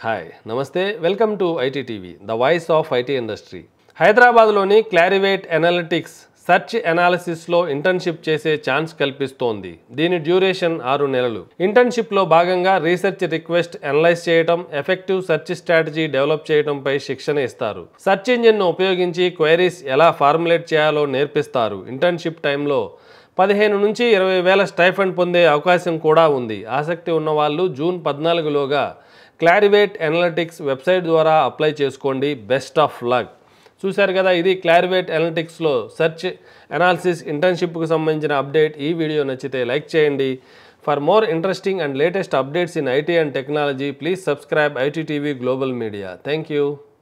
hi నమస్తే welcome to IT TV the voice of IT industry హైదరాబాద్లోని Clarivate analytics search ఎనాలిసిస్లో internship చేసే chance కల్పిస్తోంది దీని డ్యూరేషన్ ఆరు నెలలు ఇంటర్న్షిప్లో భాగంగా రీసెర్చ్ రిక్వెస్ట్ అనలైజ్ చేయడం ఎఫెక్టివ్ సెర్చ్ స్ట్రాటజీ డెవలప్ చేయడంపై శిక్షణ ఇస్తారు సెర్చ్ ఇంజిన్ను ఉపయోగించి క్వైరీస్ ఎలా ఫార్ములేట్ చేయాలో నేర్పిస్తారు ఇంటర్న్షిప్ టైంలో పదిహేను నుంచి ఇరవై వేల స్టైఫండ్ పొందే అవకాశం కూడా ఉంది ఆసక్తి ఉన్నవాళ్ళు జూన్ పద్నాలుగులోగా క్లారివేట్ అనలిటిక్స్ వెబ్సైట్ ద్వారా అప్లై చేసుకోండి బెస్ట్ ఆఫ్ లక్ చూశారు కదా ఇది క్లారివేట్ అనలిటిక్స్లో సెర్చ్ అనాలిసిస్ ఇంటర్న్షిప్కి సంబంధించిన అప్డేట్ ఈ వీడియో నచ్చితే లైక్ చేయండి for more interesting and latest updates in IT and technology please subscribe IT TV global media thank you